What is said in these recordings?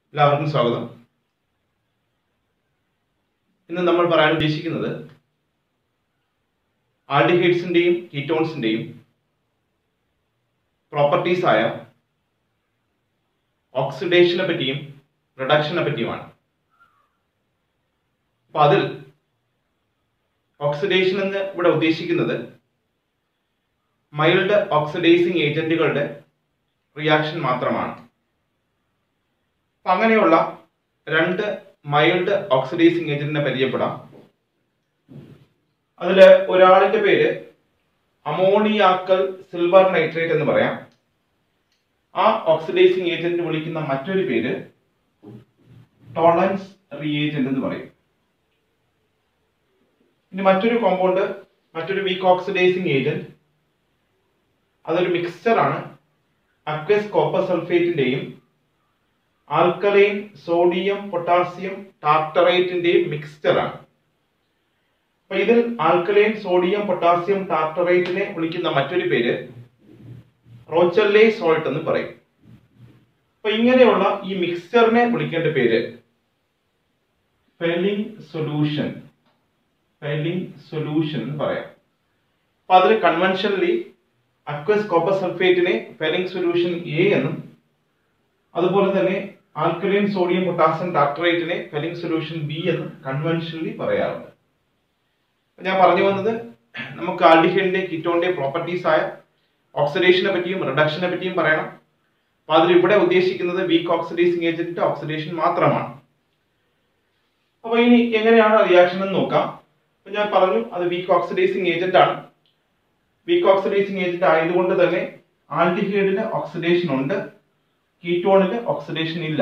എല്ലാവർക്കും സ്വാഗതം ഇന്ന് നമ്മൾ പറയാൻ ഉദ്ദേശിക്കുന്നത് ആൽഡിഹൈഡ്സിന്റെയും കീറ്റോൺസിന്റെയും പ്രോപ്പർട്ടീസ് ആയ ഓക്സിഡേഷനെ പറ്റിയും റിഡക്ഷനെ പറ്റിയുമാണ് അപ്പൊ അതിൽ ഓക്സിഡേഷൻ എന്ന് ഇവിടെ ഉദ്ദേശിക്കുന്നത് മൈൽഡ് ഓക്സിഡൈസിങ് ഏജന്റുകളുടെ റിയാക്ഷൻ മാത്രമാണ് അപ്പൊ അങ്ങനെയുള്ള രണ്ട് മൈൽഡ് ഓക്സിഡൈസിങ് ഏജന്റിനെ പരിചയപ്പെടാം അതിൽ ഒരാളിന്റെ പേര് അമോണിയാക്കൽ സിൽവർ നൈട്രേറ്റ് എന്ന് പറയാം ആ ഓക്സിഡൈസിങ് ഏജന്റ് വിളിക്കുന്ന മറ്റൊരു പേര് ടോളൻസ് റിയേജന്റ് എന്ന് പറയും ഇനി മറ്റൊരു കോമ്പൗണ്ട് മറ്റൊരു വീക്ക് ഓക്സിഡൈസിങ് ഏജന്റ് അതൊരു മിക്സ്ചർ ആണ് അക്വസ് കോപ്പർ സൾഫേറ്റിന്റെയും ആൽക്കലൈൻ സോഡിയം പൊട്ടാസ്യം ടാർട്ടറേറ്റിന്റെയും മിക്സ്ചർ ആണ് അപ്പൊ ഇതിൽ ആൽക്കലൈൻ സോഡിയം പൊട്ടാസ്യം ടാർട്ടറേറ്റിനെ വിളിക്കുന്ന മറ്റൊരു പേര് റോച്ചല്ലേ സോൾട്ട് എന്ന് പറയും അപ്പൊ ഇങ്ങനെയുള്ള ഈ മിക്സ്ചറിനെ വിളിക്കേണ്ട പേര് ഫെലിംഗ് സൊല്യൂഷൻ ഫെലിംഗ് സൊല്യൂഷൻ എന്ന് പറയാം അപ്പൊ അതിൽ കൺവെൻഷനലി അക്വസ് കോപ്പർ സൾഫേറ്റിനെ ഫെലിംഗ് സൊല്യൂഷൻ എ എന്നും അതുപോലെ തന്നെ ആൽക്കലൈൻ സോഡിയം പൊട്ടാസ്യം ടാർട്ടറേറ്റിനെ ഫെലിംഗ് സൊല്യൂഷൻ ബി എന്ന് കൺവെൻഷനലി പറയാറുണ്ട് അപ്പൊ ഞാൻ പറഞ്ഞു വന്നത് നമുക്ക് ആൽഡിഹൈഡിന്റെ കീറ്റോണിന്റെ പ്രോപ്പർട്ടീസ് ആയ ഓക്സിഡേഷനെ പറ്റിയും റിഡക്ഷനെ പറ്റിയും പറയണം അപ്പൊ അതിൽ ഇവിടെ ഉദ്ദേശിക്കുന്നത് വീക്ക് ഓക്സിഡൈസിങ് ഏജന്റ് ഓക്സിഡേഷൻ മാത്രമാണ് അപ്പൊ ഇനി എങ്ങനെയാണ് റിയാക്ഷൻ എന്ന് നോക്കാം അപ്പൊ ഞാൻ പറഞ്ഞു അത് വീക്ക് ഓക്സിഡൈസിങ് ഏജന്റ് ആണ് വീക്ക് ഓക്സിഡൈസിങ് ഏജന്റ് ആയതുകൊണ്ട് തന്നെ ആൽഡിഹൈഡിന് ഓക്സിഡേഷൻ ഉണ്ട് കീറ്റോണിന് ഓക്സിഡേഷൻ ഇല്ല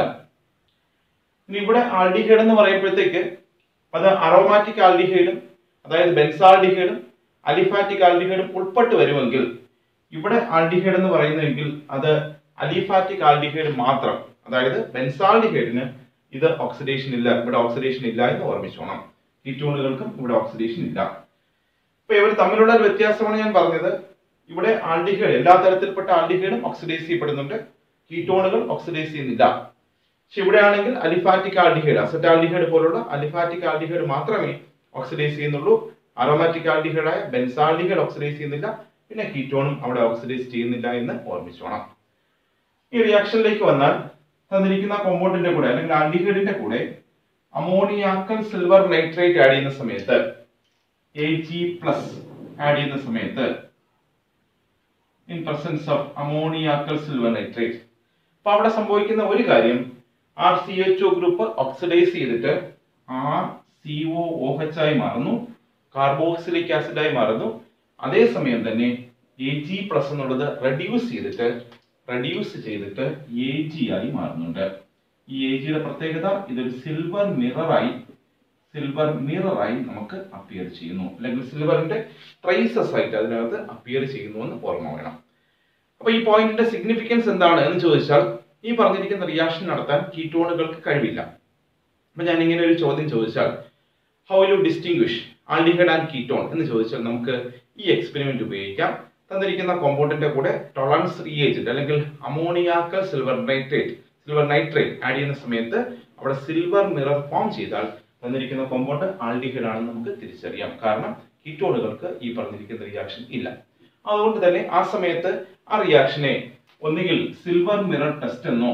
ഇനി ഇവിടെ ആൽഡിഹൈഡ് എന്ന് പറയുമ്പോഴത്തേക്ക് അത് അറോമാറ്റിക് ആൽഡിഹൈഡും അതായത് ബെൻസാൾഡിഹൈഡും അലിഫാറ്റിക് ആൽഡിഹൈഡും ഉൾപ്പെട്ട് വരുമെങ്കിൽ ഇവിടെ ആൽഡിഹൈഡ് എന്ന് പറയുന്നെങ്കിൽ അത് അലിഫാറ്റിക് ആൽഡിഹൈഡ് മാത്രം അതായത് ബെൻസാൾഡിഹൈഡിന് ഇത് ഓക്സിഡേഷൻ ഇല്ല ഇവിടെ ഓക്സിഡേഷൻ ഇല്ല എന്ന് ഓർമ്മിച്ചോണം കീറ്റോണുകൾക്കും ഇവിടെ ഓക്സിഡേഷൻ ഇല്ല അപ്പൊ ഇവർ തമ്മിലുള്ള ഒരു വ്യത്യാസമാണ് ഞാൻ പറഞ്ഞത് ഇവിടെ ആൽഡിഹൈഡ് എല്ലാ തരത്തിൽപ്പെട്ട ആൽഡിഹൈഡും ഓക്സിഡൈസ് ചെയ്യപ്പെടുന്നുണ്ട് കീറ്റോണുകൾ ഓക്സിഡൈസ് ചെയ്യുന്നില്ല പക്ഷെ ഇവിടെ ആണെങ്കിൽ അലിഫാറ്റിക് ആൽഡിഹൈഡ് അസറ്റാൽഡിഹൈഡ് പോലുള്ള അലിഫാറ്റിക് ആൽഡിഹൈഡ് മാത്രമേ ഓക്സിഡൈസ് ചെയ്യുന്നുള്ളൂ അറോമാറ്റിക് ആൽഡിഹൈഡായ ബെൻസാൽഡിഹൈഡ് ഓക്സിഡൈസ് ചെയ്യുന്നില്ല പിന്നെ കീറ്റോണും അവിടെ ഓക്സിഡൈസ് ചെയ്യുന്നില്ല എന്ന് ഓർമ്മിച്ചോണം ഈ റിയാക്ഷനിലേക്ക് വന്നാൽ തന്നിരിക്കുന്ന കോമ്പൗണ്ടിന്റെ കൂടെ അല്ലെങ്കിൽ ആൽഡിഹൈഡിന്റെ കൂടെ അമോണിയാക്കൽ സിൽവർ നൈട്രേറ്റ് ആഡ് ചെയ്യുന്ന സമയത്ത് എ ജി പ്ലസ് ആഡ് ചെയ്യുന്ന സമയത്ത് in presence of ammoniacal silver nitrate അപ്പൊ അവിടെ സംഭവിക്കുന്ന ഒരു കാര്യം R C H O group oxidise ചെയ്തിട്ട് R C O O H ആയി മാറുന്നു കാർബോക്സിലിക് ആസിഡായി മാറുന്നു അതേസമയം തന്നെ എ ജി പ്ലസ് എന്നുള്ളത് റെഡ്യൂസ് ചെയ്തിട്ട് റെഡ്യൂസ് ചെയ്തിട്ട് എ ജി ആയി മാറുന്നുണ്ട് ഈ എ ജിയുടെ പ്രത്യേകത ഇതൊരു സിൽവർ മിററായി സിൽവർ മിററായി നമുക്ക് അപ്പിയർ ചെയ്യുന്നു അല്ലെങ്കിൽ സിൽവറിന്റെ ട്രേസസ് ആയിട്ട് അതിനകത്ത് അപ്പിയർ ചെയ്യുന്നു എന്ന് ഓർമ്മ വേണം അപ്പൊ ഈ പോയിന്റിന്റെ സിഗ്നിഫിക്കൻസ് എന്താണ് എന്ന് ചോദിച്ചാൽ ഈ പറഞ്ഞിരിക്കുന്ന റിയാക്ഷൻ നടത്താൻ കീറ്റോണുകൾക്ക് കഴിവില്ല അപ്പൊ ഞാൻ ഇങ്ങനെ ഒരു ചോദ്യം ചോദിച്ചാൽ how you distinguish aldehyde and ketone എന്ന് ചോദിച്ചാൽ നമുക്ക് ഈ എക്സ്പെരിമെന്റ് ഉപയോഗിക്കാം തന്നിരിക്കുന്ന കോമ്പൗണ്ടിന്റെ കൂടെ ടൊളൻസ് റിയേജന്റ് അല്ലെങ്കിൽ ammoniacal silver nitrate silver nitrate add ചെയ്യുന്ന സമയത്ത് അവിടെ സിൽവർ മിറർ ഫോം ചെയ്താൽ തന്നിരിക്കുന്ന കോമ്പൗണ്ട് ആൽഡിഹൈഡ് ആണെന്ന് നമുക്ക് തിരിച്ചറിയാം കാരണം കീറ്റോണുകൾക്ക് ഈ പറഞ്ഞിരിക്കുന്ന റിയാക്ഷൻ ഇല്ല അതുകൊണ്ട് തന്നെ ആ സമയത്ത് ആ റിയാക്ഷനെ ഒന്നുകിൽ സിൽവർ മിറർ ടെസ്റ്റ് എന്നോ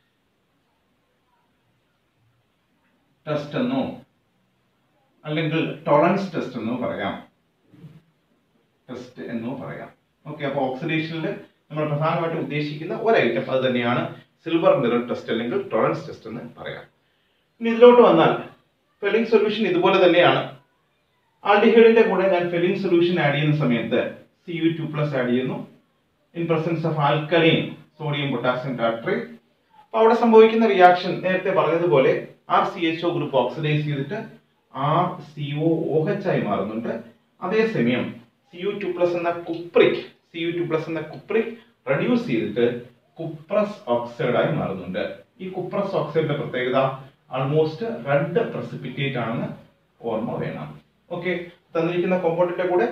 ടെസ്റ്റ് എന്നോ അല്ലെങ്കിൽ ടോളൻസ് ടെസ്റ്റ് എന്നോ പറയാം ടെസ്റ്റ് എന്നോ പറയാം ഓക്കെ അപ്പോൾ ഓക്സിഡേഷനിൽ നമ്മൾ പ്രധാനമായിട്ട് ഉദ്ദേശിക്കുന്ന ഒരു ഐറ്റം അത് തന്നെയാണ് സിൽവർ മിറർ ടെസ്റ്റ് അല്ലെങ്കിൽ ടോളൻസ് ടെസ്റ്റ് എന്ന് പറയാം ഇനി ഇതിലോട്ട് വന്നാൽ ഫെലിംഗ് സൊല്യൂഷൻ ഇതുപോലെ തന്നെയാണ് ആൽഡിഹൈഡിന്റെ കൂടെ ഞാൻ ഫെലിംഗ് സൊല്യൂഷൻ ആഡ് ചെയ്യുന്ന സമയത്ത് C U two plus add ചെയ്യുന്നു in presence of alkaline sodium potassium tartrate അപ്പൊ അവിടെ സംഭവിക്കുന്ന റിയാക്ഷൻ നേരത്തെ പറഞ്ഞതുപോലെ R C H O group oxidise ചെയ്തിട്ട് R C O O H ആയി മാറുന്നുണ്ട് അതേസമയം സി യു ടു പ്ലസ് എന്ന cupric C U two plus എന്ന കുപ്രിക് റെഡ്യൂസ് ചെയ്തിട്ട് കുപ്രസ് ഓക്സൈഡ് ആയി മാറുന്നുണ്ട് ഈ കുപ്രസ് ഓക്സൈഡിന്റെ പ്രത്യേകത ആൾമോസ്റ്റ് റെഡ് പ്രസിപ്പിറ്റേറ്റ് ആണെന്ന് ഓർമ്മ വേണം ഓക്കെ തന്നിരിക്കുന്ന കോമ്പൗണ്ടിന്റെ കൂടെ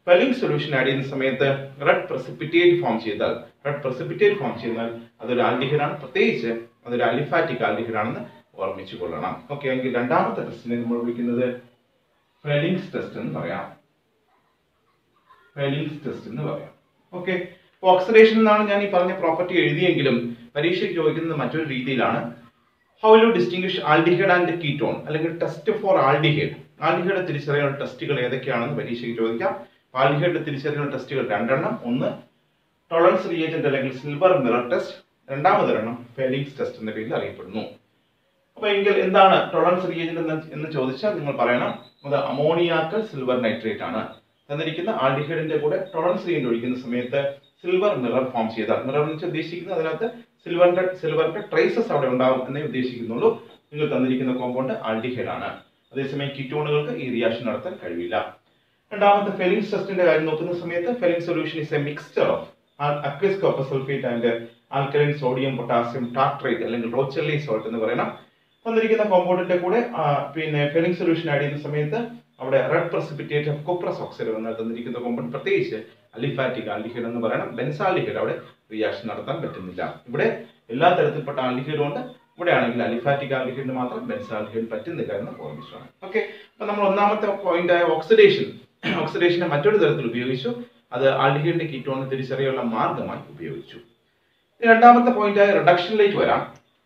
ഫെലിംഗ് സൊല്യൂഷൻ ആഡ് ചെയ്യുന്ന സമയത്ത് റെഡ് പ്രസിപ്പിറ്റേറ്റ് ഫോം ചെയ്താൽ റെഡ് പ്രസിപ്പിറ്റേറ്റ് ഫോം ചെയ്താൽ അതൊരു ആൽഡിഹൈഡാണ് പ്രത്യേകിച്ച് അതൊരു അലിഫാറ്റിക് ആൽഡിഹൈഡാണെന്ന് ഓർമ്മിച്ചു കൊള്ളണം ഓക്കെ എങ്കിൽ രണ്ടാമത്തെ ടെസ്റ്റിനെ നമ്മൾ വിളിക്കുന്നത് ഫെലിങ്സ് ടെസ്റ്റ് എന്ന് പറയാം ഫെലിങ്സ് ടെസ്റ്റ് എന്ന് പറയാം ഓക്കെ ഓക്സിഡേഷൻ എന്നാണ് ഞാൻ ഈ പറഞ്ഞ പ്രോപ്പർട്ടി എഴുതിയെങ്കിലും പരീക്ഷയ്ക്ക് ചോദിക്കുന്നത് മറ്റൊരു രീതിയിലാണ് how you distinguish aldehyde and ketone അല്ലെങ്കിൽ ടെസ്റ്റ് ഫോർ ആൽഡിഹൈഡ് ആൽഡിഹൈഡ് തിരിച്ചറിയാനുള്ള ടെസ്റ്റുകൾ ഏതൊക്കെയാണെന്ന് പരീക്ഷയ്ക്ക് ചോദിക്കാം ആൽഡിഹൈഡ് തിരിച്ചറിയാനുള്ള ടെസ്റ്റുകൾ രണ്ടെണ്ണം ഒന്ന് ടോളൻസ് റിയേജന്റ് അല്ലെങ്കിൽ സിൽവർ മിറർ ടെസ്റ്റ് രണ്ടാമതൊരെണ്ണം ഫെലിങ്സ് ടെസ്റ്റ് എന്ന പേരിൽ അറിയപ്പെടുന്നു അപ്പൊ എങ്കിൽ എന്താണ് ടോളൻസ് റിയേജന്റ് എന്ന് എന്ന് ചോദിച്ചാൽ നിങ്ങൾ പറയണം അത് അമോണിയാക്കൽ സിൽവർ നൈട്രേറ്റ് ആണ് തന്നിരിക്കുന്ന ആൽഡിഹൈഡിന്റെ കൂടെ ടോളൻസ് റിയേജന്റ് ഒഴിക്കുന്ന സമയത്ത് സിൽവർ മിറർ ഫോം ചെയ്താൽ മിറർ എന്ന് വെച്ചാൽ ഉദ്ദേശിക്കുന്നത് അതിനകത്ത് സിൽവറിന്റെ സിൽവറിന്റെ ട്രേസസ് അവിടെ ഉണ്ടാവും എന്നേ ഉദ്ദേശിക്കുന്നുള്ളൂ നിങ്ങൾ തന്നിരിക്കുന്ന കോമ്പൗണ്ട് ആൽഡിഹൈഡ് ആണ് അതേസമയം കീറ്റോണുകൾക്ക് ഈ റിയാക്ഷൻ നടത്താൻ കഴിയില്ല രണ്ടാമത്തെ ഫെലിംഗ് ടെസ്റ്റിന്റെ കാര്യം നോക്കുന്ന സമയത്ത് Fehling solution is a mixture of aqueous copper sulphate and alkaline sodium potassium tartrate അല്ലെങ്കിൽ റോച്ചെല്ലി സോൾട്ട് എന്ന് പറയണം തന്നിരിക്കുന്ന കോമ്പൗണ്ടിന്റെ കൂടെ ആ, പിന്നെ ഫെലിംഗ് സൊല്യൂഷൻ ആഡ് ചെയ്യുന്ന സമയത്ത് അവിടെ red precipitate of cuprous oxide എന്നാൽ തന്നിരിക്കുന്ന കോമ്പൗണ്ട് പ്രത്യേകിച്ച് അലിഫാറ്റിക് ആൽഡിഹൈഡ് എന്ന് പറയണം ബെൻസാൽഡിഹൈഡ് അവിടെ റിയാക്ഷൻ നടത്താൻ പറ്റുന്നില്ല ഇവിടെ എല്ലാ തരത്തിൽപ്പെട്ട ആൽഡിഹൈഡും ഉണ്ട് ഇവിടെ ആണെങ്കിൽ അലിഫാറ്റിക് ആൽഡിഹൈഡിന് മാത്രം ബെൻസാൽഡിഹൈഡ് പറ്റുന്നില്ല എന്ന് ഓർമ്മിച്ചാണ് ഓക്കെ അപ്പൊ നമ്മൾ ഒന്നാമത്തെ പോയിന്റ് ആയ ഓക്സിഡേഷൻ ഓക്സിഡേഷനെ മറ്റൊരു തരത്തിൽ ഉപയോഗിച്ചു അത് ആൽഡിഹൈഡിന്റെ കീറ്റോണിനെ തിരിച്ചറിയാനുള്ള മാർഗമായി ഉപയോഗിച്ചു ഇനി രണ്ടാമത്തെ പോയിന്റ് ആയ റിഡക്ഷനിലേക്ക് വരാം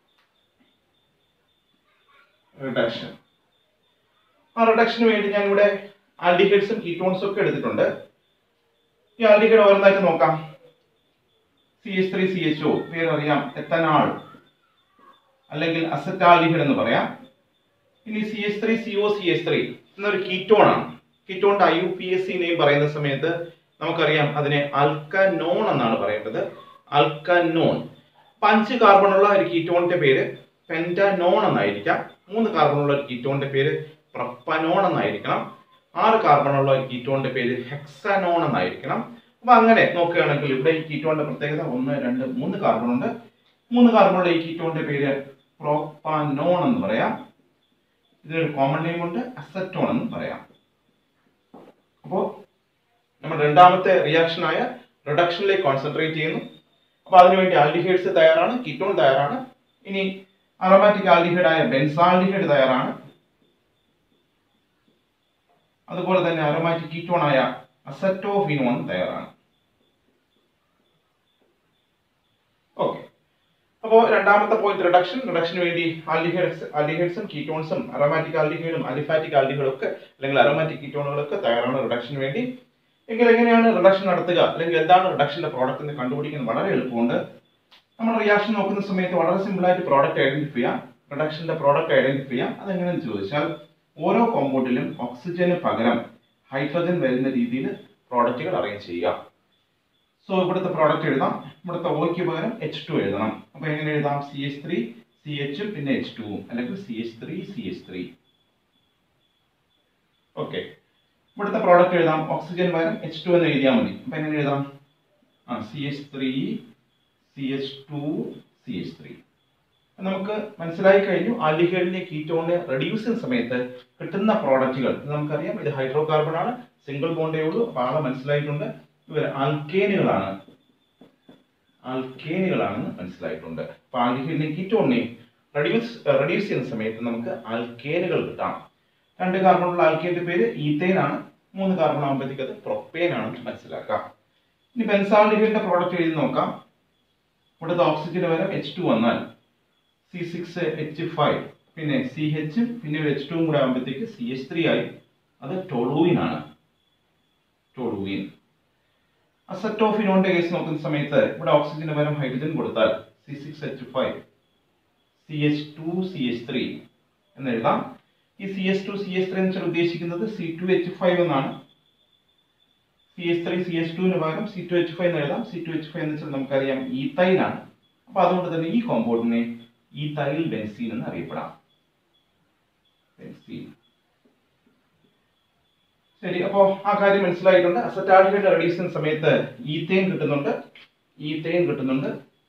റിഡക്ഷൻ ആ റിഡക്ഷന് വേണ്ടി ഞാൻ ഇവിടെ ആൽഡിഹൈഡ്സും കീറ്റോൺസും ഒക്കെ എടുത്തിട്ടുണ്ട് ഈ ആൽഡിഹൈഡ് ഓരോന്നായിട്ട് നോക്കാം C H three C H O പേരറിയാം എത്തനാൾ അല്ലെങ്കിൽ അസറ്റാൽഡിഹൈഡ് എന്ന് പറയാം ഇനി C H three C O C H three എന്നൊരു കീറ്റോൺ ആണ് കീറ്റോണിന്റെ I U P S C name പറയുന്ന സമയത്ത് നമുക്കറിയാം അതിനെ അൽക്കനോൺ എന്നാണ് പറയേണ്ടത് അൽക്കനോൺ അപ്പൊ അഞ്ച് കാർബണുള്ള ഒരു കീറ്റോണിന്റെ പേര് പെന്റനോൺ എന്നായിരിക്കാം മൂന്ന് കാർബണുള്ള ഒരു കീറ്റോണിന്റെ പേര് പ്രപ്പനോൺ എന്നായിരിക്കണം ആറ് കാർബണുള്ള ഒരു കീറ്റോണിന്റെ പേര് ഹെക്സനോൺ എന്നായിരിക്കണം അപ്പൊ അങ്ങനെ നോക്കുകയാണെങ്കിൽ ഇവിടെ ഈ കീറ്റോണിന്റെ പ്രത്യേകത ഒന്ന് രണ്ട് മൂന്ന് കാർബൺ ഉണ്ട് മൂന്ന് കാർബണുള്ള ഈ കീറ്റോണിന്റെ പേര് പ്രോപ്പാനോൺ എന്ന് പറയാം ഇതിനൊരു കോമൺ നെയിം ഉണ്ട് അസറ്റോൺ എന്ന് പറയാം അപ്പോൾ നമ്മൾ രണ്ടാമത്തെ റിയാക്ഷനായ റിഡക്ഷനിലേക്ക് കോൺസെൻട്രേറ്റ് ചെയ്യുന്നു അപ്പോൾ അതിനുവേണ്ടി ആൽഡിഹൈഡ്സ് തയ്യാറാണ് കീറ്റോൺ തയ്യാറാണ് ഇനി അറോമാറ്റിക് ആൽഡിഹൈഡ് ആയ ബെൻസാൽഡിഹൈഡ് തയ്യാറാണ് അതുപോലെ തന്നെ അറോമാറ്റിക് കീറ്റോൺ ആയ അസറ്റോഫിനോൺ തയ്യാറാണ് ഓക്കെ അപ്പോൾ രണ്ടാമത്തെ പോയിന്റ് റിഡക്ഷൻ റിഡക്ഷന് വേണ്ടി ആൽഡിഹൈഡ്സ് ആൽഡിഹൈഡ്സും കീറ്റോൺസും അറോമാറ്റിക് ആൽഡിഹൈഡും അലിഫാറ്റിക് ആൽഡിഹൈഡും ഒക്കെ അല്ലെങ്കിൽ അറോമാറ്റിക് കീറ്റോണുകളൊക്കെ തയ്യാറാണ് റിഡക്ഷന് വേണ്ടി എങ്കിൽ എങ്ങനെയാണ് റിഡക്ഷൻ നടത്തുക അല്ലെങ്കിൽ എന്താണ് റിഡക്ഷന്റെ പ്രോഡക്റ്റ് എന്ന് കണ്ടുപിടിക്കുന്നത് വളരെ എളുപ്പമുണ്ട് നമ്മൾ റിയാക്ഷൻ നോക്കുന്ന സമയത്ത് വളരെ സിമ്പിൾ ആയിട്ട് പ്രോഡക്റ്റ് ഐഡന്റിഫൈ ചെയ്യാം റിഡക്ഷന്റെ പ്രോഡക്റ്റ് ഐഡന്റിഫൈ ചെയ്യാം അതെങ്ങനെയെന്ന് ചോദിച്ചാൽ ഓരോ കോമ്പൗണ്ടിലും ഓക്സിജന് പകരം ഹൈഡ്രജൻ വരുന്ന രീതിയിൽ പ്രോഡക്റ്റുകൾ അറേഞ്ച് ചെയ്യുക സോ ഇവിടുത്തെ പ്രോഡക്റ്റ് എഴുതാം ഇവിടുത്തെ ഓയ്ക്ക് പകരം എച്ച് ടു എഴുതണം അപ്പൊ എങ്ങനെ എഴുതാം സി എച്ച് ത്രീ സി എച്ചും പിന്നെ എച്ച് ടുവും അല്ലെങ്കിൽ C H three C H three okay ഇവിടുത്തെ പ്രോഡക്റ്റ് എഴുതാം ഓക്സിജൻ പകരം എച്ച് ടു എന്ന് എഴുതിയാൽ മതി അപ്പൊ എങ്ങനെ എഴുതാം ആ C H three C H two C H three നമുക്ക് മനസ്സിലായി കഴിഞ്ഞു ആൽഡിഹൈഡിന്റെ കീറ്റോണിനെ റെഡ്യൂസ് ചെയ്യുന്ന സമയത്ത് കിട്ടുന്ന പ്രോഡക്റ്റുകൾ നമുക്കറിയാം ഇത് ഹൈഡ്രോ കാർബൺ ആണ് സിംഗിൾ ബോണ്ടേ ഉള്ളൂ അപ്പൊ ആളെ മനസ്സിലായിട്ടുണ്ട് ഇവർ ആൽക്കേനുകളാണ് ആൽക്കേനുകളാണെന്ന് മനസ്സിലായിട്ടുണ്ട് അപ്പൊ ആൽഡിഹൈഡിനെ കീറ്റോണിനെ റെഡ്യൂസ് റെഡ്യൂസ് ചെയ്യുന്ന സമയത്ത് നമുക്ക് ആൽക്കേനുകൾ കിട്ടാം രണ്ട് കാർബണുള്ള ആൽക്കേന്റെ പേര് ഈത്തേൻ ആണ് മൂന്ന് കാർബൺ ആകുമ്പോഴത്തേക്ക് അത് പ്രൊപ്പേൻ ആണെന്ന് മനസ്സിലാക്കാം ഇനി ബെൻസാൾഡിഹൈഡിന്റെ പ്രോഡക്റ്റ് എഴുതി നോക്കാം ഇവിടുത്തെ ഓക്സിജന് പകരം എച്ച് ടു വന്നാൽ സി സിക്സ് എച്ച് ഫൈവ് പിന്നെ സി എച്ചും പിന്നെ ഒരു എച്ച് ടുവും കൂടെ ആകുമ്പോഴത്തേക്ക് സി എച്ച് ത്രീ ആയി അത് ടൊളൂയിൻ ആണ് ടൊളൂയിൻ അസറ്റോഫിനോന്റെ കേസ് നോക്കുന്ന സമയത്ത് ഇവിടെ ഓക്സിജന് പകരം ഹൈഡ്രജൻ കൊടുത്താൽ C six H five C H two C H three എന്ന് എഴുതാം ഈ C H two C H three എന്ന് വെച്ചാൽ ഉദ്ദേശിക്കുന്നത് സി ടു എച്ച് ഫൈവ് എന്നാണ് C H three C H ടുവിന് പകരം സി ടു എച്ച് ഫൈവ് എന്ന് എഴുതാം സി ടു എച്ച് ഫൈവ് എന്ന് വെച്ചാൽ നമുക്കറിയാം ഈത്തൈൻ ആണ് അപ്പൊ അതുകൊണ്ട് തന്നെ ഈ കോമ്പൗണ്ടിനെ ഈത്തൈൽ ബെൻസീൻ എന്ന് അറിയപ്പെടാം ബെൻസീൻ ശരി അപ്പോ ആ കാര്യം മനസ്സിലായിട്ടുണ്ട് അസറ്റാൽഡിഹൈഡ് റെഡ്യൂസ് ചെയ്യുന്ന സമയത്ത് ഈത്തേൻ കിട്ടുന്നുണ്ട് ഈത്തേൻ കിട്ടുന്നുണ്ട്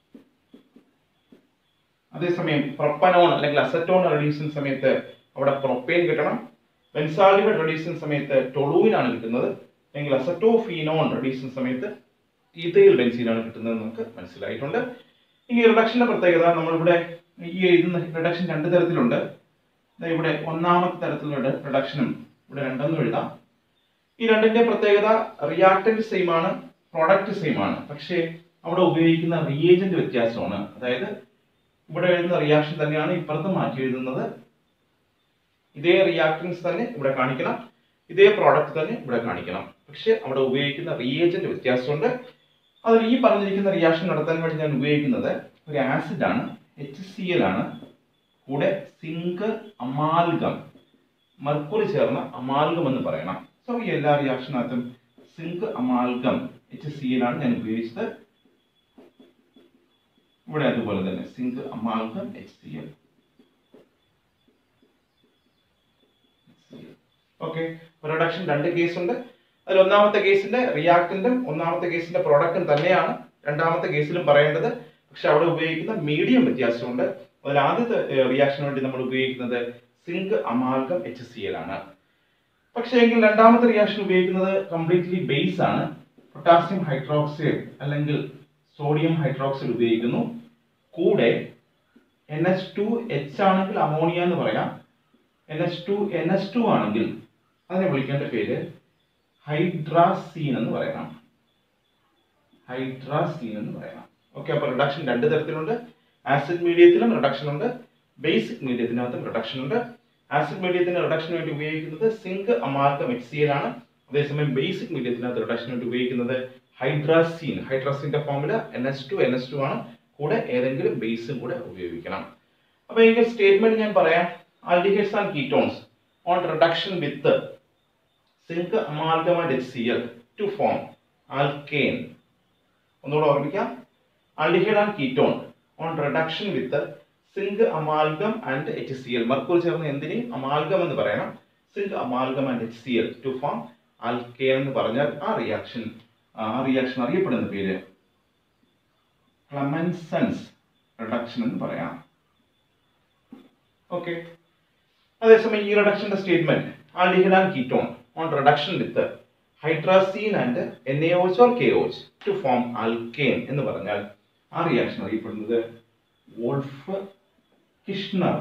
അതേസമയം പ്രൊപ്പനോൺ അല്ലെങ്കിൽ അസറ്റോൺ റെഡ്യൂസ് ചെയ്യുന്ന സമയത്ത് അവിടെ പ്രൊപ്പേൻ കിട്ടണം ബെൻസാൽഡിഹൈഡ് റെഡ്യൂസ് ചെയ്യുന്ന സമയത്ത് ടൊളൂയിൻ ആണ് കിട്ടുന്നത് എങ്കിൽ അസറ്റോഫീനോൺ റെഡ്യൂസ് ചെയ്യുന്ന സമയത്ത് ഈതയിൽ ബെൻസീനാണ് കിട്ടുന്നത് നമുക്ക് മനസ്സിലായിട്ടുണ്ട് ഇനി റിഡക്ഷന്റെ പ്രത്യേകത നമ്മളിവിടെ ഈ എഴുതുന്ന റിഡക്ഷൻ രണ്ട് തരത്തിലുണ്ട് ദാ ഇവിടെ ഒന്നാമത്തെ തരത്തിലുള്ള റിഡക്ഷനും ഇവിടെ രണ്ടെന്നും എഴുതാം ഈ രണ്ടിന്റെ പ്രത്യേകത റിയാക്ടന്റ് സെയിം ആണ് പ്രോഡക്റ്റ് സെയിം ആണ് പക്ഷേ അവിടെ ഉപയോഗിക്കുന്ന റിയേജന്റ് വ്യത്യാസമാണ് അതായത് ഇവിടെ എഴുതുന്ന റിയാക്ഷൻ തന്നെയാണ് ഇപ്പുറത്ത് മാറ്റി എഴുതുന്നത് ഇതേ റിയാക്ടൻസ് തന്നെ ഇവിടെ കാണിക്കണം ഇതേ പ്രോഡക്റ്റ് തന്നെ ഇവിടെ കാണിക്കണം പക്ഷെ അവിടെ ഉപയോഗിക്കുന്ന റിയേജന്റ് വ്യത്യാസമുണ്ട് അതിൽ ഈ പറഞ്ഞിരിക്കുന്ന റിയാക്ഷൻ നടത്താൻ വേണ്ടി ഞാൻ ഉപയോഗിക്കുന്നത് ഒരു ആസിഡ് ആണ് എച്ച് സി എൽ ആണ് കൂടെ സിങ്ക് അമാൽഗം മർക്കുറി ചേർന്ന അമാൽഗം എന്ന് പറയണം സോ ഈ എല്ലാ റിയാക്ഷനകത്തും zinc amalgam H C L ആണ് ഞാൻ ഉപയോഗിച്ചത് ഇവിടെ അതുപോലെ തന്നെ zinc amalgam H C L okay reduction രണ്ട് കേസ് ഉണ്ട് അതിൽ ഒന്നാമത്തെ കേസിന്റെ റിയാക്ടന്റും ഒന്നാമത്തെ കേസിന്റെ പ്രോഡക്റ്റും തന്നെയാണ് രണ്ടാമത്തെ കേസിലും പറയേണ്ടത് പക്ഷെ അവിടെ ഉപയോഗിക്കുന്ന മീഡിയം വ്യത്യാസമുണ്ട് അതിൽ ആദ്യത്തെ റിയാക്ഷന് വേണ്ടി നമ്മൾ ഉപയോഗിക്കുന്നത് zinc amalgam H C L ആണ് പക്ഷേ എങ്കിൽ രണ്ടാമത്തെ റിയാക്ഷൻ ഉപയോഗിക്കുന്നത് കംപ്ലീറ്റ്ലി ബേസ് ആണ് പൊട്ടാസ്യം ഹൈഡ്രോക്സൈഡ് അല്ലെങ്കിൽ സോഡിയം ഹൈഡ്രോക്സൈഡ് ഉപയോഗിക്കുന്നു കൂടെ എൻ എച്ച് ടു എച്ച് ആണെങ്കിൽ അമോണിയ എന്ന് പറയാം N H two N H two ആണെങ്കിൽ അതിനെ വിളിക്കേണ്ട പേര് ഹൈഡ്രാസീൻ എന്ന് പറയണം ഹൈഡ്രാസീൻ എന്ന് പറയണം ഓക്കെ അപ്പോൾ റിഡക്ഷൻ രണ്ട് തരത്തിലുണ്ട് ആസിഡ് മീഡിയത്തിലും റിഡക്ഷൻ ഉണ്ട് ബേസിക് മീഡിയത്തിനകത്തും റിഡക്ഷൻ ഉണ്ട് ആസിഡ് മീഡിയത്തിന് റിഡക്ഷന് വേണ്ടി ഉപയോഗിക്കുന്നത് zinc amalgam H C L ആണ് അതേസമയം ബേസിക് മീഡിയത്തിനകത്ത് റിഡക്ഷന് വേണ്ടി ഉപയോഗിക്കുന്നത് ഹൈഡ്രാസീൻ ഹൈഡ്രാസീന്റെ formula N H two N H two ആണ് കൂടെ ഏതെങ്കിലും ബേസും കൂടെ ഉപയോഗിക്കണം അപ്പൊ എങ്കിൽ സ്റ്റേറ്റ്മെന്റ് ഞാൻ പറയാം aldehydes and ketones on reduction with zinc amalgam and H C L to form alkane ഒന്നുകൂടെ ഓർമ്മിക്കാം aldehyde and ketone on reduction with zinc amalgam and H C L mercury ചേർന്ന് എന്തിനേയും അമാൽഗം എന്ന് പറയണം zinc amalgam and H C L to form alkane എന്ന് പറഞ്ഞാൽ ആ reaction ആ റിയാക്ഷൻ അറിയപ്പെടുന്ന പേര് ക്ലമൻസൻസ് റിഡക്ഷൻ എന്ന് പറയാം ഓക്കെ അതേസമയം ഈ റിഡക്ഷന്റെ statement aldehyde and ketone on reduction with hydrazine and N H or K O H two form alkane എന്ന് പറഞ്ഞാൽ ആ റിയാക്ഷൻ അറിയപ്പെടുന്നത് വോൾഫ് കിഷ്ണർ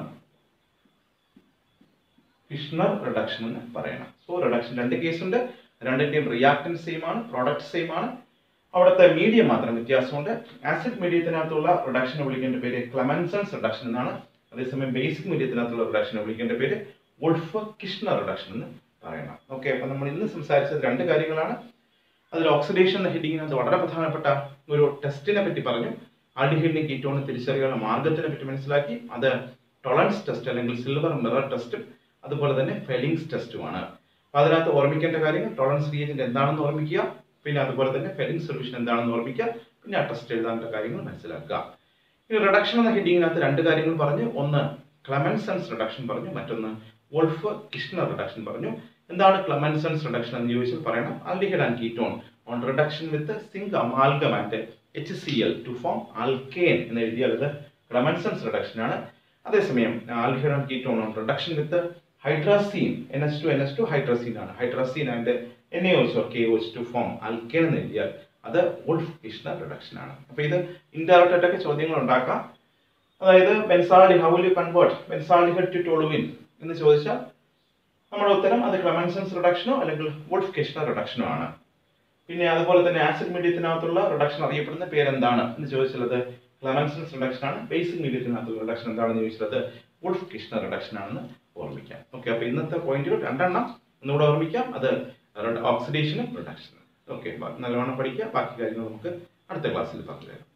കിഷ്ണർ റിഡക്ഷൻ എന്ന് പറയണം സോ റിഡക്ഷൻ രണ്ട് കേസ് ഉണ്ട് രണ്ടിന്റെയും റിയാക്ടൻസ് സെയിം ആണ് പ്രോഡക്റ്റ് സെയിം ആണ് അവിടുത്തെ മീഡിയം മാത്രം വ്യത്യാസമുണ്ട് ആസിഡ് മീഡിയത്തിനകത്തുള്ള റിഡക്ഷനെ വിളിക്കേണ്ട പേര് ക്ലമൻസൺസ് റിഡക്ഷൻ എന്നാണ് അതേസമയം ബേസിക് മീഡിയത്തിനകത്തുള്ള റിഡക്ഷനെ വിളിക്കേണ്ട പേര് വോൾഫ് കിഷ്ണർ റിഡക്ഷൻ എന്ന് പറയണം ഓക്കെ അപ്പൊ നമ്മൾ ഇന്ന് സംസാരിച്ചത് രണ്ട് കാര്യങ്ങളാണ് അതിൽ ഓക്സിഡേഷൻ എന്ന ഹെഡിങ്ങിനകത്ത് വളരെ പ്രധാനപ്പെട്ട ഒരു ടെസ്റ്റിനെ പറ്റി പറഞ്ഞു ആൽഡിഹൈഡിനെ കീറ്റോണ് തിരിച്ചറിയാനുള്ള മാർഗത്തിനെ പറ്റി മനസ്സിലാക്കി അത് ടൊളൻസ് ടെസ്റ്റ് അല്ലെങ്കിൽ സിൽവർ മിറർ ടെസ്റ്റും അതുപോലെ തന്നെ ഫെലിങ്സ് ടെസ്റ്റുമാണ് അപ്പൊ അതിനകത്ത് ഓർമ്മിക്കേണ്ട കാര്യങ്ങൾ ടോളറൻസ് റിയേജന്റ് എന്താണെന്ന് ഓർമ്മിക്കുക പിന്നെ അതുപോലെ തന്നെ ഫെലിംഗ് സൊല്യൂഷൻ എന്താണെന്ന് ഓർമ്മിക്കുക പിന്നെ ആ ടെസ്റ്റ് എഴുതാനുള്ള കാര്യങ്ങൾ മനസ്സിലാക്കുക ഈ റിഡക്ഷൻ എന്ന ഹെഡിങ്ങിനകത്ത് രണ്ട് കാര്യങ്ങൾ പറഞ്ഞു ഒന്ന് ക്ലമൻസൺസ് റിഡക്ഷൻ പറഞ്ഞു മറ്റൊന്ന് വോൾഫ് കിഷ്ണർ റിഡക്ഷൻ പറഞ്ഞു എന്താണ് ക്ലമൻസൺസ് റിഡക്ഷൻ എന്ന് ചോദിച്ചാൽ പറയണം aldehyde and ketone on reduction with zinc amalgam and H C L to form alkane എന്ന് എഴുതിയാൽ അത് ക്ലമൻസൺസ് റിഡക്ഷൻ ആണ് അതേസമയം aldehyde and ketone on reduction with hydrazine N H two N H two hydrazine ആണ് hydrazine and N A O H or K O H two form alkane എന്ന് എഴുതിയാൽ അത് wolf Kishner reduction ആണ് അപ്പൊ ഇത് ഇൻഡയറക്റ്റ് ആയിട്ടൊക്കെ ചോദ്യങ്ങൾ ഉണ്ടാക്കാം അതായത് ബെൻസാൾഡി how will you convert benzaldehyde to toluene എന്ന് ചോദിച്ചാൽ നമ്മുടെ ഉത്തരം അത് ക്ലമൻസൺസ് റിഡക്ഷനോ അല്ലെങ്കിൽ വോൾഫ് കിഷ്ണർ റിഡക്ഷനോ ആണ് പിന്നെ അതുപോലെ തന്നെ ആസിഡ് മീഡിയത്തിനകത്തുള്ള റിഡക്ഷൻ അറിയപ്പെടുന്ന പേരെന്താണ് എന്ന് ചോദിച്ചാൽ അത് ക്ലമൻസൺസ് റിഡക്ഷൻ ആണ് ബേസിക് മീഡിയത്തിനകത്തുള്ള റിഡക്ഷൻ എന്താണെന്ന് ചോദിച്ചാൽ അത് വോൾഫ് കിഷ്ണർ റിഡക്ഷൻ ആണെന്ന് ഓർമ്മിക്കാം ഓക്കെ അപ്പൊ ഇന്നത്തെ പോയിന്റുകൾ രണ്ടെണ്ണം ഒന്നുകൂടെ ഓർമ്മിക്കാം അത് ഓക്സിഡേഷനും റിഡക്ഷനും ഓക്കെ നല്ലവണ്ണം പഠിക്കുക ബാക്കി കാര്യങ്ങൾ നമുക്ക് അടുത്ത ക്ലാസ്സിൽ പറഞ്ഞു തരാം